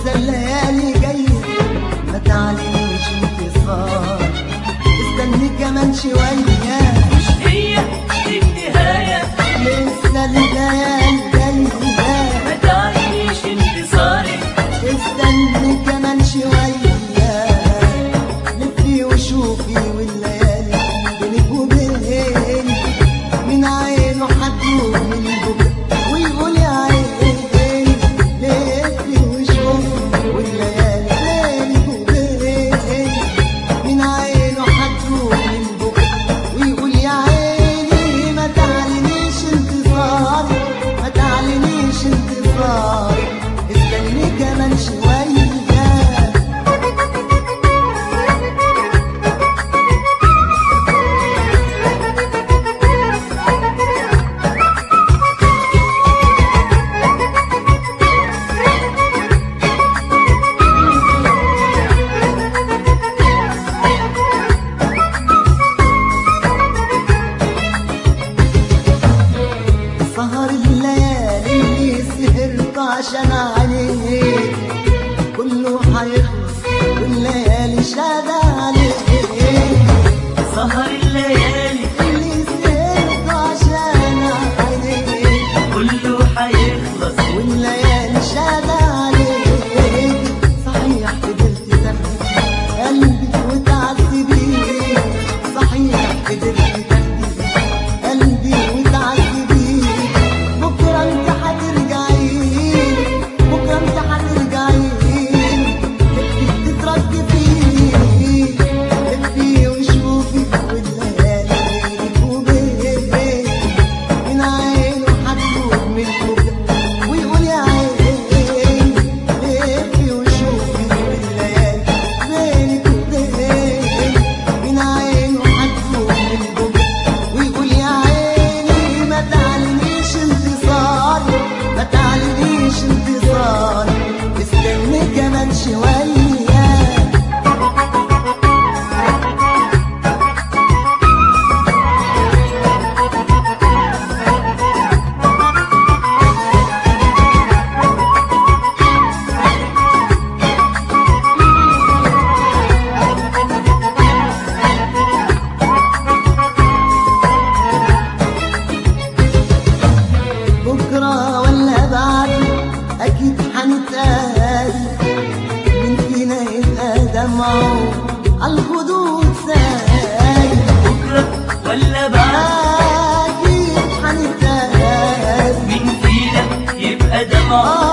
لسه الليالي جاية ما تعلنيش انتصار استني كمان شوية مش هي دي النهاية لسه الليالي جاية ما تعيش انتصاري استني كمان شوية لفي وشوفي والليالي بينك وبيني من عينه حتموت من بكرة ويقول يا عيني لفي وشوفي والليالي بينك وبيني من عينه حتموت من بكرة ويقول يا عيني ما تعلنيش انتصاري ما تعلنيش انتصاري استني كمان شوية سهر الليالي اللي سهرت عشان عليك كله حيخلص والليالي شاد عليك سهر الليالي اللي سهرت عشان عليك كله هيخلص والليالي شاد عليك صحيح قدرت تاخدي قلبي وتعذبيه صحيح قدرت تاخدي قلبي وتعذبيه بكره انت هترجعي بكره انت هترجعي تبكي تترجي فيه تبكي وشوفي والليالي بينك وبيني من عينه هتدوب من بكره ويقول يا عيني لفي وشوفي والليالي بينك وبيني من عينه هتدوب من بكره ويقول يا عيني ما تعلنيش انتصاري ما تعلنيش انتصاري استني كمان شويه بكرة ولا بعد أكيد هنتقابل مين فينا يبقى دمعه عالخدود سايل بكرة ولا بعد أكيد هنتقابل مين فينا يبقى دمعه